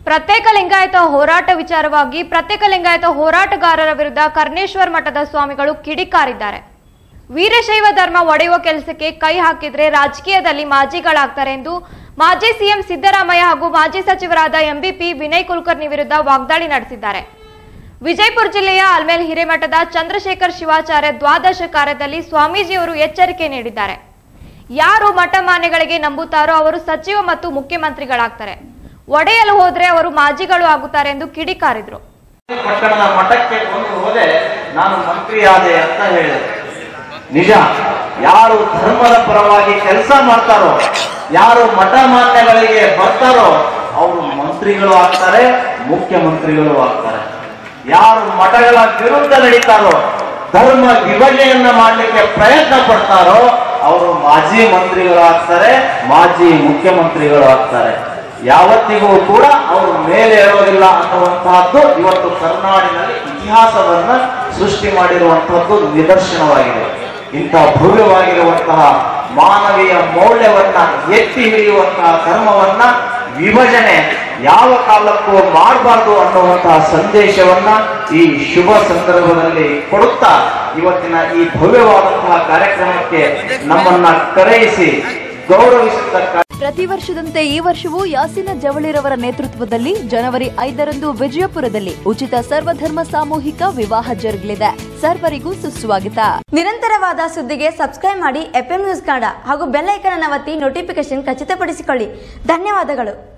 ಪ್ರತ್ಯೇಕ ಲಿಂಗಾಯತ ಹೋರಾಟ ವಿಚಾರವಾಗಿ ಪ್ರತ್ಯೇಕ ಲಿಂಗಾಯತ ಹೋರಾಟಗಾರರ ವಿರುದ್ಧ ಕರ್ಣೇಶ್ವರ ಮಠದ ಸ್ವಾಮಿಗಳು ಕಿಡಿಕಾರಿದ್ದಾರೆ ವೀರಶೈವ ಧರ್ಮ ಒಡೆಯುವ ಕೆಲಸಕ್ಕೆ ಕೈ ಹಾಕಿದ್ರೆ ರಾಜಕೀಯದಲ್ಲಿ ಮಾಜಿಗಳಾಗ್ತಾರೆ ಎಂದು ಮಾಜಿ ಸಿಎಂ ಸಿದ್ದರಾಮಯ್ಯ ಹಾಗೂ ಮಾಜಿ ಸಚಿವರಾದ ಎಂಬಿಪಿ ವಿನಯ್ ಕುಲಕರ್ಣಿ ವಿರುದ್ಧ ವಾಗ್ದಾಳಿ ನಡೆಸಿದ್ದಾರೆ ವಿಜಯಪುರ ಜಿಲ್ಲೆಯ ಅಲ್ಮೇಲ್ ಹಿರೇಮಠದ ಚಂದ್ರಶೇಖರ್ ಶಿವಾಚಾರ್ಯ ದ್ವಾದಶ ಕಾರ್ಯದಲ್ಲಿ ಸ್ವಾಮೀಜಿಯವರು ಎಚ್ಚರಿಕೆ ನೀಡಿದ್ದಾರೆ ಯಾರು ಮಠ ಮಾನ್ಯಗಳಿಗೆ ನಂಬುತ್ತಾರೋ ಅವರು ಸಚಿವ ಮತ್ತು ಮುಖ್ಯಮಂತ್ರಿಗಳಾಗ್ತಾರೆ ಒಡೆಯಲು ಹೋದ್ರೆ ಅವರು ಮಾಜಿಗಳು ಆಗುತ್ತಾರೆ ಎಂದು ಕಿಡಿಕಾರಿದ್ರು ಪಟ್ಟಣದ ಮಠಕ್ಕೆ ಒಂದು ಹೋದೆ ನಾನು ಮಂತ್ರಿ ಆದೆ ಅಂತ ಹೇಳಿದೆ ನಿಜ ಯಾರು ಧರ್ಮದ ಪರವಾಗಿ ಕೆಲಸ ಮಾಡ್ತಾರೋ ಯಾರು ಮಠ ಮಾನ್ಯಗಳಿಗೆ ಬರ್ತಾರೋ ಅವರು ಮಂತ್ರಿಗಳು ಆಗ್ತಾರೆ ಮುಖ್ಯಮಂತ್ರಿಗಳು ಆಗ್ತಾರೆ ಯಾರು ಮಠಗಳ ವಿರುದ್ಧ ನಡೀತಾರೋ ಧರ್ಮ ವಿಭಜನೆಯನ್ನ ಮಾಡಲಿಕ್ಕೆ ಪ್ರಯತ್ನ ಪಡ್ತಾರೋ ಅವರು ಮಾಜಿ ಮಂತ್ರಿಗಳು ಆಗ್ತಾರೆ ಮಾಜಿ ಮುಖ್ಯಮಂತ್ರಿಗಳು ಆಗ್ತಾರೆ ಯಾವತ್ತಿಗೂ ಕೂಡ ಅವರು ಮೇಲೆ ಇರೋದಿಲ್ಲ ಅನ್ನುವಂತಹದ್ದು ಇವತ್ತು ಕರ್ನಾಡಿನಲ್ಲಿ ಇತಿಹಾಸವನ್ನ ಸೃಷ್ಟಿ ಮಾಡಿರುವಂತಹದ್ದು ನಿದರ್ಶನವಾಗಿದೆ ಇಂಥ ಭವ್ಯವಾಗಿರುವಂತಹ ಮಾನವೀಯ ಮೌಲ್ಯವನ್ನ ಎತ್ತಿ ಹಿಡಿಯುವಂತಹ ಧರ್ಮವನ್ನ ವಿಭಜನೆ ಯಾವ ಕಾಲಕ್ಕೂ ಮಾಡಬಾರ್ದು ಅನ್ನುವಂತಹ ಸಂದೇಶವನ್ನ ಈ ಶುಭ ಸಂದರ್ಭದಲ್ಲಿ ಕೊಡುತ್ತಾ ಇವತ್ತಿನ ಈ ಭವ್ಯವಾದಂತಹ ಕಾರ್ಯಕ್ರಮಕ್ಕೆ ನಮ್ಮನ್ನ ಕರೆಯಿಸಿ ಗೌರವಿಸತಕ್ಕ ಪ್ರತಿ ವರ್ಷದಂತೆ ಈ ವರ್ಷವೂ ಯಾಸಿನ ಜವಳಿರವರ ನೇತೃತ್ವದಲ್ಲಿ ಜನವರಿ ಐದರಂದು ವಿಜಯಪುರದಲ್ಲಿ ಉಚಿತ ಸರ್ವಧರ್ಮ ಸಾಮೂಹಿಕ ವಿವಾಹ ಜರುಗಲಿದೆ ಸರ್ವರಿಗೂ ಸುಸ್ವಾಗತ ನಿರಂತರವಾದ ಸುದ್ದಿಗೆ ಸಬ್ಸ್ಕ್ರೈಬ್ ಮಾಡಿ ಎಫ್ಎಂ ನ್ಯೂಸ್ ಕನ್ನಡ ಹಾಗೂ ಬೆಲ್ ಐಕನ್ ಅನ್ನು ಒತ್ತಿ ನೋಟಿಫಿಕೇಶನ್ ಖಚಿತಪಡಿಸಿಕೊಳ್ಳಿ ಧನ್ಯವಾದಗಳು